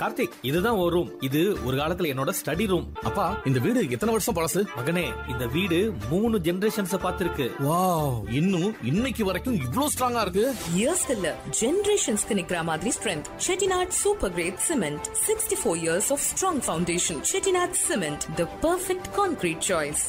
கார்த்திக் இதுதான் ஒரு ரூம் இது ஒரு காலத்துல என்னோட ஸ்டடி ரூம் அப்பா இந்த வீடு எத்தனை வருஷம் பழசு மகனே இந்த வீடு மூணு ஜெனரேஷன்ஸ் பார்த்திருக்கு வாவ் இன்னும் இன்னைக்கு வரைக்கும் இவ்ளோ ஸ்ட்ராங்கா இருக்கு இயர்ஸ் இல்ல ஜெனரேஷன்ஸ்க்கு நிக்கிற மாதிரி strength Chettinad super grade cement sixty four years of strong foundation Chettinad cement the perfect concrete choice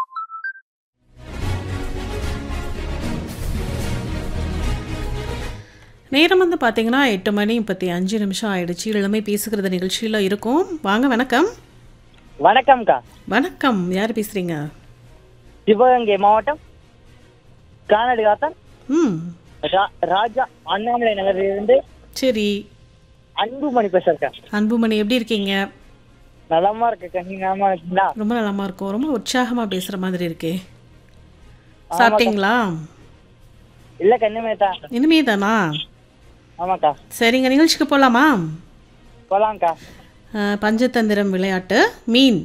நேரம் வந்து பார்த்தீங்கன்னா எட்டு மணி முப்பத்தி அஞ்சு நிமிஷம் ஆயிடுச்சு இளமை பேசுகிறது நிகழ்ச்சியில் இருக்கும் வாங்க வணக்கம் வணக்கம்க்கா வணக்கம் யார் பேசுகிறீங்க சிவகங்கை மாவட்டம் கானடு காத்தான் ம் ரா- ராஜா அண்ணாமலை நகரிலிருந்து சரி அன்புமணி பேசுறேன் அன்புமணி எப்படி இருக்கீங்க நலமா இருக்கக்கா நீங்க நலமா இருக்கீங்களா ரொம்ப நலமா இருக்கும் ரொம்ப உற்சாகமாக பேசுகிற மாதிரி இருக்கே சாப்பிட்டீங்களா இல்ல கண்ணுமேதா இனிமே தானா ஆமாக்கா சரிங்க நிகழ்ச்சிக்கு போகலாமா போலாம்க்கா பஞ்சதந்திரம் விளையாட்டு மீன்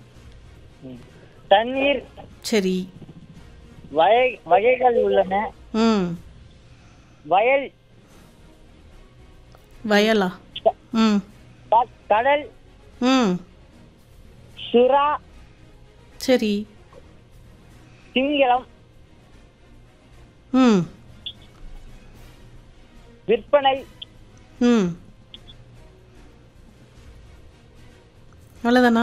தண்ணீர் சரி வகை வகைகள் உள்ளன ம் வயல் வயலா ம் க- கடல் ம் சுறா சரி திங்களம் ம் விற்பனை ம் அவ்வளோதானா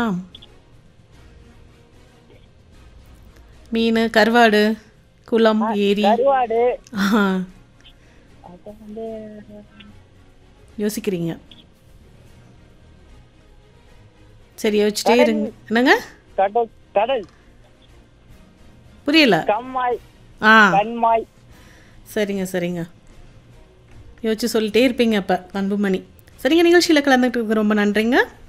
மீன் கருவாடு குளம் ஏரி கருவாடு ஆஹா, அப்புறம் வந்து யோசிக்கிறீங்க சரி யோசிச்சிட்டே இருங்க என்னங்க கடல் கடல் புரியல கம்மாய் ஆ கண்மாய் சரிங்க சரிங்க யோசிச்சு சொல்லிட்டே இருப்பீங்க அப்போ அன்புமணி சரிங்க நிகழ்ச்சியில் கலந்துட்டு ரொம்ப நன்றிங்க